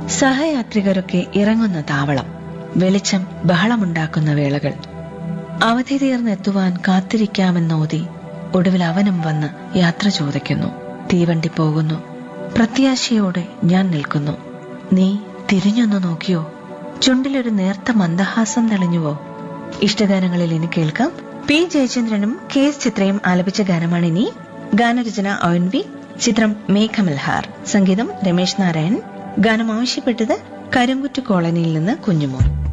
സഹയാത്രികരൊക്കെ ഇറങ്ങുന്ന താവളം വെളിച്ചം ബഹളമുണ്ടാക്കുന്ന വേളകൾ അവധി തീർന്നെത്തുവാൻ കാത്തിരിക്കാമെന്നോതി ഒടുവിൽ അവനും വന്ന് യാത്ര ചോദിക്കുന്നു തീവണ്ടി പോകുന്നു പ്രത്യാശയോടെ ഞാൻ നിൽക്കുന്നു നീ തിരിഞ്ഞൊന്നു നോക്കിയോ ചുണ്ടിലൊരു നേർത്ത മന്ദഹാസം തെളിഞ്ഞുവോ ഇഷ്ടഗാനങ്ങളിൽ ഇനി കേൾക്കാം പി ജയചന്ദ്രനും കെ എസ് ചിത്രയും ആലപിച്ച ഗാനമാണ് ഇനി ഗാനരചന ഒ വി ചിത്രം മേഘമൽഹാർ സംഗീതം രമേശ് നാരായൺ ഗാനം ആവശ്യപ്പെട്ടത് കരുങ്കുറ്റ് കോളനിയിൽ നിന്ന് കുഞ്ഞുമോൻ